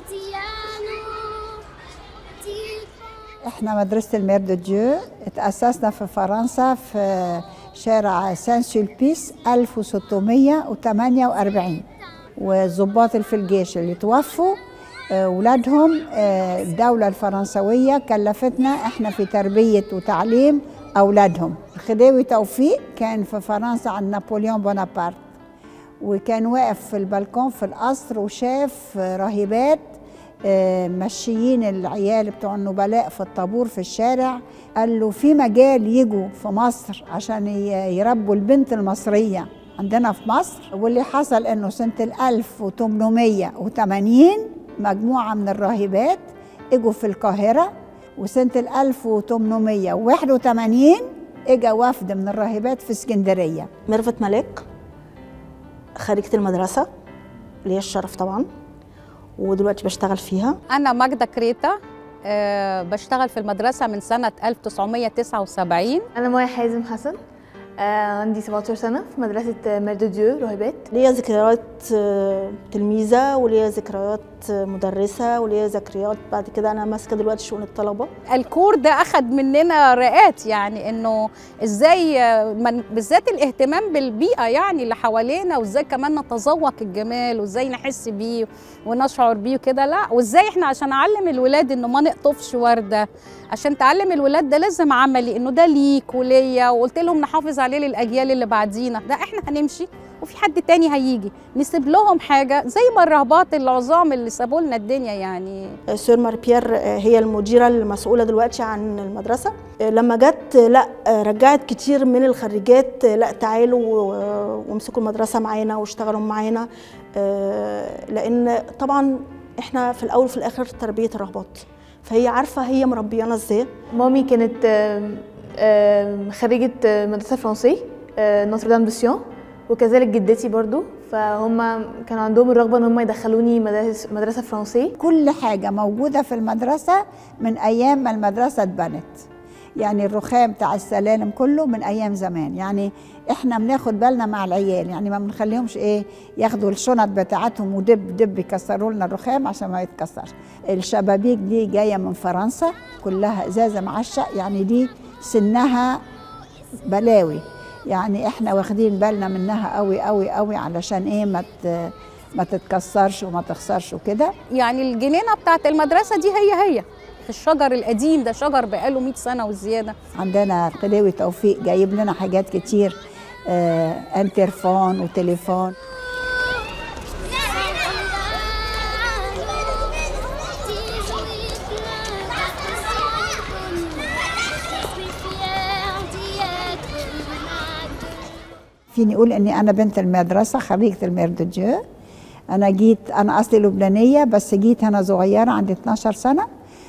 احنا مدرسة المير دو ديو اتأسسنا في فرنسا في شارع سان سولبيس 1648 والضباط اللي في الجيش اللي توفوا آه، ولادهم آه، الدولة الفرنسوية كلفتنا احنا في تربية وتعليم أولادهم الخديوي توفيق كان في فرنسا عند نابليون بونابرت وكان واقف في البلكون في القصر وشاف راهبات آه، ماشيين العيال بتوع النبلاء في الطابور في الشارع قال له في مجال يجوا في مصر عشان ي- يربوا البنت المصرية عندنا في مصر واللي حصل انه سنة ال 1880 مجموعة من الراهبات اجوا في القاهرة وسنة ال 1881 اجا وفد من الراهبات في اسكندرية ميرفت ملاك خريجة المدرسة ليا الشرف طبعا ودلوقتي بشتغل فيها أنا ماجدة كريتا آه، بشتغل في المدرسة من سنة 1979 أنا مايا حازم حسن آه، عندي 17 سنة في مدرسة مير دو ديو راهبات ليا ذكريات آه، تلميذة وليا ذكريات آه، مدرسة وليا ذكريات بعد كده أنا ماسكة دلوقتي شؤون الطلبة الكور ده أخد مننا رئات يعني إنه إزاي آه، من بالذات الاهتمام بالبيئة يعني اللي حوالينا وإزاي كمان نتذوق الجمال وإزاي نحس بيه ونشعر بيه وكده لا وإزاي إحنا عشان أعلم الولاد إنه ما نقطفش وردة عشان تعلم الولاد ده لازم عملي إنه ده ليك وليا وقلت لهم نحافظ عليه للأجيال اللي بعدينا ده إحنا هنمشي وفي حد تاني هيجي نسيب لهم حاجة زي ما الرهبات العظام اللي سابوا لنا الدنيا يعني آه، سور مار بيير آه، هي المديرة المسؤولة دلوقتي عن المدرسة آه، لما جت آه، لا آه، رجعت كتير من الخريجات آه، لا تعالوا آه، وامسكوا المدرسة معانا واشتغلوا معانا آه، لأن طبعا احنا في الأول وفي الآخر تربية الرهبات فهي عارفة هي مربيانا ازاي مامي كانت آم، آم، خريجة آه، مدرسة فرنسي آه، نوتردام دو سيون وكذلك جدتي برضو فهم كان عندهم الرغبة ان هم يدخلوني مدارس مدرسة فرنسي كل حاجة موجودة في المدرسة من أيام ما المدرسة اتبنت يعني الرخام بتاع السلالم كله من أيام زمان يعني إحنا بناخد بالنا مع العيال يعني ما بنخليهمش إيه ياخدوا الشنط بتاعتهم ودب دب يكسروا لنا الرخام عشان ما يتكسرش الشبابيك دي جاية من فرنسا كلها إزازة معشق يعني دي سنها بلاوي يعني احنا واخدين بالنا منها قوي قوي قوي علشان ايه ما ت- ما تتكسرش وما تخسرش وكده يعني الجنينه بتاعت المدرسه دي هي هي الشجر القديم ده شجر بقاله 100 سنه وزياده عندنا خديوي توفيق جايب لنا حاجات كتير آه انترفون وتليفون فيني اقول اني انا بنت المدرسه خريجه المير دو ديو انا جيت انا اصلي لبنانيه بس جيت هنا صغيره عندي 12 سنه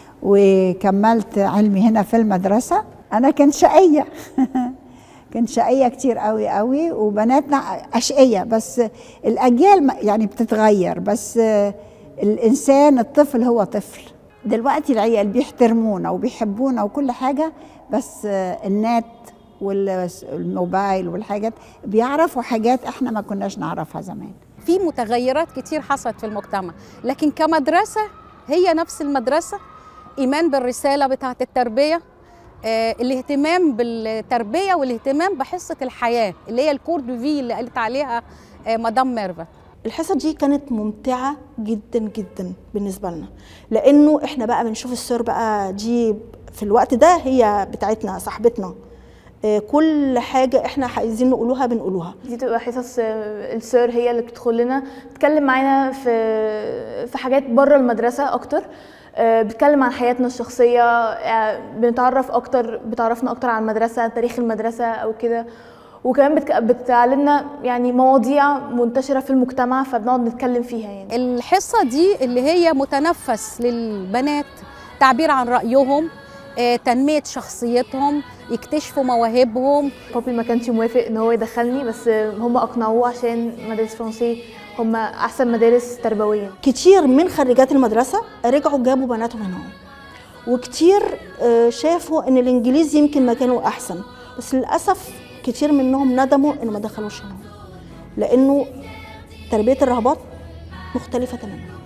وكملت علمي هنا في المدرسه انا كنت شقيه كنت شقيه كتير قوي قوي وبناتنا اشقيه بس الاجيال ما- يعني بتتغير بس آه، الانسان الطفل هو طفل دلوقتي العيال بيحترمونا وبيحبونا وكل حاجه بس آه، النت والموبايل والحاجات بيعرفوا حاجات احنا ما كناش نعرفها زمان في متغيرات كتير حصلت في المجتمع لكن كمدرسه هي نفس المدرسه ايمان بالرساله بتاعه التربيه آه، الاهتمام بالتربيه والاهتمام بحصه الحياه اللي هي الكور دو في اللي قالت عليها آه، مدام ميرفت الحصة دي كانت ممتعة جدا جدا بالنسبة لنا لأنه احنا بقى بنشوف السور بقى دي في الوقت ده هي بتاعتنا صاحبتنا آه، كل حاجة احنا عايزين نقولوها بنقولوها دي تبقى حصص آه، السير هي اللي بتدخل لنا بتتكلم معانا في في حاجات بره المدرسه اكتر آه، بتتكلم عن حياتنا الشخصيه آه، بنتعرف اكتر بتعرفنا اكتر عن المدرسه تاريخ المدرسه او كده وكمان بتك- بتعلمنا يعني مواضيع منتشره في المجتمع فبنقعد نتكلم فيها يعني الحصه دي اللي هي متنفس للبنات تعبير عن رايهم آه، تنميه شخصيتهم يكتشفوا مواهبهم بابي ما كانش موافق ان هو يدخلني بس آه، هم اقنعوه عشان مدارس فرنسي هم احسن مدارس تربويا كتير من خريجات المدرسة رجعوا جابوا بناتهم هنا وكتير آه، شافوا ان الانجليزي يمكن مكانه احسن بس للاسف كتير منهم ندموا انه ما دخلوش هنا لانه تربية الرهبات مختلفة تماما